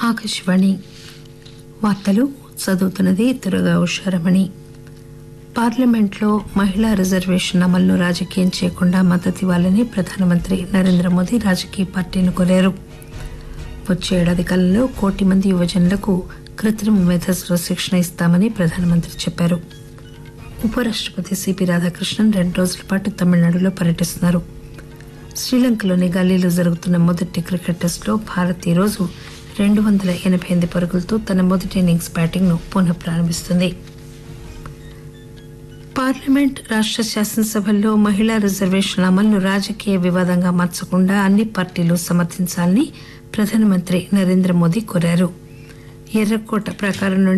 ఆకాశవాణి వార్తలు చదువుతున్నది దుర్గా ఉషారమణి పార్లమెంట్లో మహిళా రిజర్వేషన్ అమలును రాజకీయం చేయకుండా మద్దతు ఇవ్వాలని ప్రధానమంత్రి నరేంద్ర మోదీ రాజకీయ పార్టీలను కోరారు వచ్చే ఏడాది కాలంలో కోటి మంది యువజనులకు కృత్రిమ మేధస్సులో శిక్షణ ఇస్తామని ప్రధానమంత్రి చెప్పారు ఉపరాష్టపతి సిపి రాధాకృష్ణన్ రెండు రోజుల పాటు తమిళనాడులో పర్యటిస్తున్నారు శ్రీలంకలోని గల్లీలో జరుగుతున్న మొదటి క్రికెట్ టెస్టులో భారత్ ఈరోజు రెండు వందల ఎనభై ఎనిమిది పరుగులతో తన మొదటి ఇన్నింగ్స్ బ్యాటింగ్ ను పునః ప్రారంభిస్తుంది పార్లమెంట్ రాష్ట శాసనసభల్లో మహిళా రిజర్వేషన్ల అమలును రాజకీయ వివాదంగా మార్చకుండా అన్ని పార్టీలు సమర్థించాలని ప్రధానమంత్రి నరేంద్ర మోదీ కోరారు ఎర్రకోట ప్రకారం నుండి